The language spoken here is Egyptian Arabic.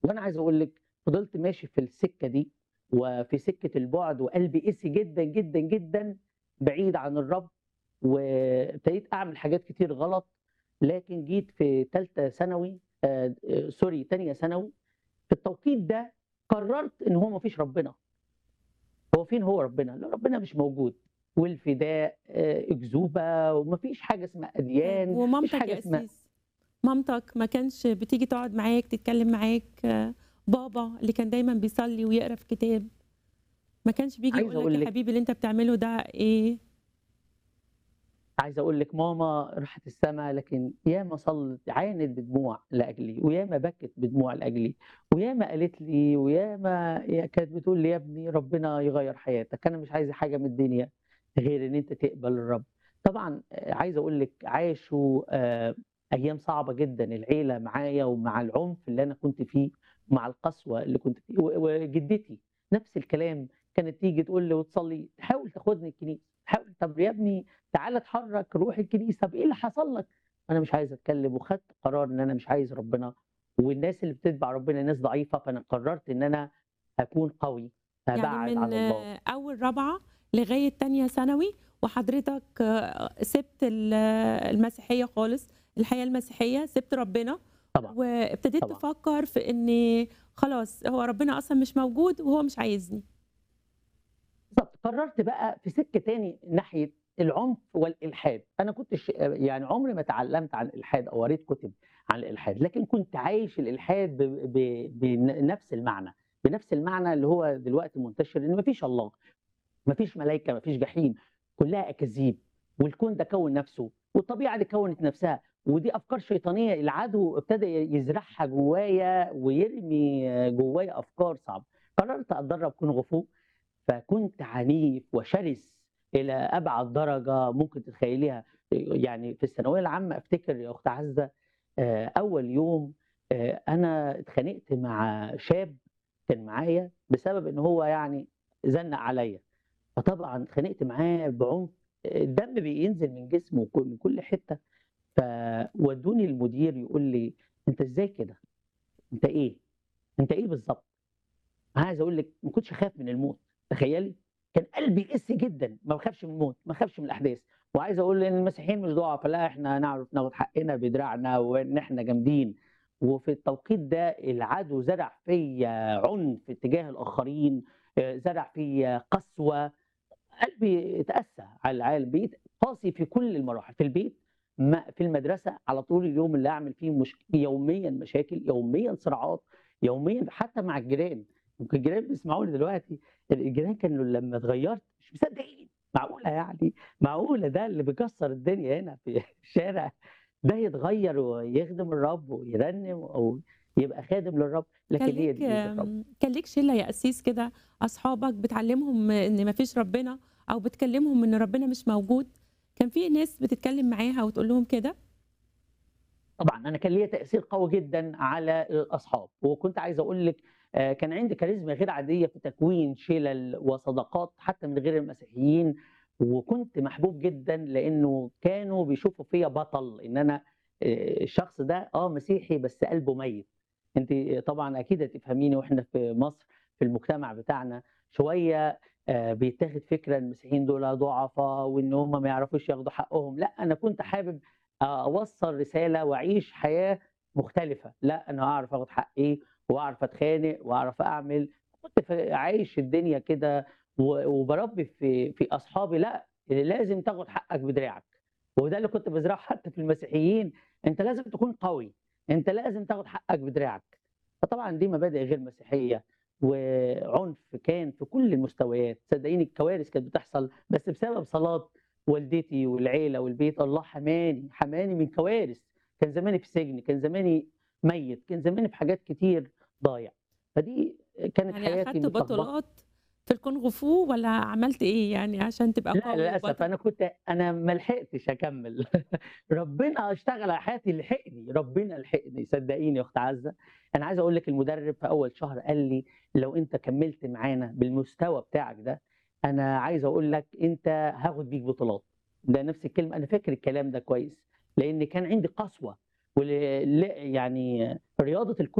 وأنا عايز أقول لِك فضلت ماشي في السكة دي، وفي سكة البُعد وقلبي قسي جدًا، جدًا، جدًا بعيد عن الرب، وابتديت أعمل حاجات كتير غلط، لكن جيت في تالتة ثانوي آآ سوري تانية ثانوي، في التوقيت ده قررت إن هو ما فيش ربنا. هو فين هو ربنا؟ لا ربنا مش موجود، والفداء آآ أكذوبة وما فيش حاجة اسمها طيب أديان، ما فيش ومامتك حاجة يا اسمها أسيس، مامتك ما كانش بتيجي تقعد معاك، تتكلم معاك، بابا اللي كان دايمًا بيصلي ويقرا في كتاب، ما كانش بييجي عايز يقول لك أقول يا لِك حبيبي اللي أنت بتعمله ده إيه؟ عايز أقول لِك ماما راحت السما، لكن ياما صلِّت عانت بدموع لأجلي، وياما بكت بدموع لأجلي، وياما قالت لي وياما ي كانت بتقول لي: "يا ابني ربنا يغيّر حياتك، أنا مش عايزة حاجة من الدنيا غير إن أنت تقبل الرب." طبعًا آآ عايز أقول لِك عاشوا آآ أيام صعبة جدًا العيلة معايا ومع العنف اللي أنا كنت فيه، ومع القسوة اللي كنت فيه، و وجدتي نفس الكلام، كانت تيجي تقول لي وتصلي تحاول تاخدني الكنيسة، تحاول طب يا ابني تعالَ اتحرك روح الكنيسة، طب إيه اللي حصل لك؟ أنا مش عايز أتكلم، وخدت قرار إن أنا مش عايز ربنا، والناس اللي بتتبع ربنا ناس ضعيفة، فأنا قررت إن أنا أكون قوي، يعني أبعد من عن الله. أول رابعة لغاية تانية ثانوي، وحضرتك سِبت ال المسيحية خالص، الحياة المسيحية، سِبت ربنا، طبعًا، وابتديت طبعًا. تفكر في إن خلاص هو ربنا أصلًا مش موجود وهو مش عايزني. بالضبط، قررت بقى في سكة تاني ناحية العنف والإلحاد، أنا كنتش يعني عمري ما اتعلمت عن الإلحاد أو قريت كتب عن الإلحاد، لكن كنت عايش الإلحاد ب ب بنفس المعنى، بنفس المعنى اللي هو دلوقتي منتشر إن ما فيش الله، ما فيش ملايكة، ما فيش جحيم، كلها أكاذيب، والكون ده كوّن نفسه، والطبيعة دي كوّنت نفسها، ودي أفكار شيطانية العدو ابتدى يزرعها جوايا ويرمي جوايا أفكار صعبة، قررت أتدرب كونغ فو، فكنت عنيف وشرس إلى أبعد درجة ممكن تتخيليها، يعني في الثانوية العامة أفتكر يا أخت عزة آآ أول يوم آآ أنا اتخانقت مع شاب كان معايا بسبب إن هو يعني زنّق عليَّ، فطبعًا اتخانقت معاه بعنف، الدم بينزل من جسمه وك من كل حتة، فودوني للمدير يقول لي: "أنت إزاي كده؟ أنت إيه؟ أنت إيه بالضبط؟" أنا عايز أقول لِك ما كنتش أخاف من الموت، تخيلي! كان قلبي قسي جدًا، ما باخافش من الموت، ما باخافش من الأحداث، وعايز أقول إن المسيحيين مش ضعفا، لا إحنا نعرف ناخد حقنا بدراعنا وإن إحنا جامدين، وفي التوقيت ده العدو زرع فيّا عنف تجاه الآخرين، آآ زرع فيّا قسوة، قلبي اتقسى على العالم، بقيت قاسي في كل المراحل، في البيت، م في المدرسة، على طول اليوم اللي أعمل فيه مش يوميًا مشاكل، يوميًا صراعات، يوميًا حتى مع الجيران، يمكن الجيران بيسمعوني دلوقتي، الجيران كانوا لمّا اتغيرت مش مصدقين، معقولة يعني! معقولة ده اللي بيكسر الدنيا هنا في الشارع ده يتغير ويخدم الرب ويرنم أو يبقى خادم للرب، كان لكن هي ليك دي إيد الرب. آمم، كان ليك شلة يا قسيس كده أصحابك بتعلمهم إن ما فيش ربنا، أو بتكلمهم إن ربنا مش موجود؟ كان في ناس بتتكلم معاها وتقول لهم كده؟ طبعًا أنا كان ليّا تأثير قوي جدًا على الأصحاب، وكنت عايز أقول لِك آآ كان عندي كاريزما غير عادية في تكوين شِلَل وصداقات حتى من غير المسيحيين، وكنت محبوب جدًا لإنه كانوا بيشوفوا فيّا بطل، إن أنا آآ الشخص ده آه مسيحي بس قلبه ميت، أنتِ طبعًا أكيد هتفهميني وإحنا في مصر في المجتمع بتاعنا شوية آآ بيتاخد فكرة المسيحيين دول ضعفا وإن هم ما يعرفوش ياخدوا حقهم، لأ أنا كنت حابب أ أوصّل رسالة وأعيش حياة مختلفة، لأ أنا هاعرف آخد حقي وأعرف أتخانق وأعرف أعمل، كنت ف عايش الدنيا كده و وباربي في في أصحابي لأ لازم تاخد حقك بدراعك، وده اللي كنت بازرعه حتى في المسيحيين، أنت لازم تكون قوي، أنت لازم تاخد حقك بدراعك، فطبعًا دي مبادئ غير مسيحية، وعنف كان في كل المستويات، صدقيني الكوارث كانت بتحصل بس بسبب صلاة والدتي والعيلة والبيت، الله حماني، حماني من كوارث، كان زماني في سجن، كان زماني ميت، كان زماني في حاجات كتير ضايع، فدي كانت يعني حياتي أخدت متلخبطة. بطولات في الكونغ فو والّا عملت إيه يعني عشان تبقى لأ قوي للأسف وبطل؟ أنا كنت أنا ما لحقتش أكمّل ربنا اشتغل على حياتي لحقني، ربنا لحقني صدقيني يا أخت عزة، أنا عايز أقول لِك المدرب في أول شهر قال لي: "لو أنت كمّلت معانا بالمستوى بتاعك ده، أنا عايز أقول لك أنت هاخد بيك بطولات." ده نفس الكلمة أنا فاكر الكلام ده كويس، لإن كان عندي قسوة ول ل يعني رياضة الكونغ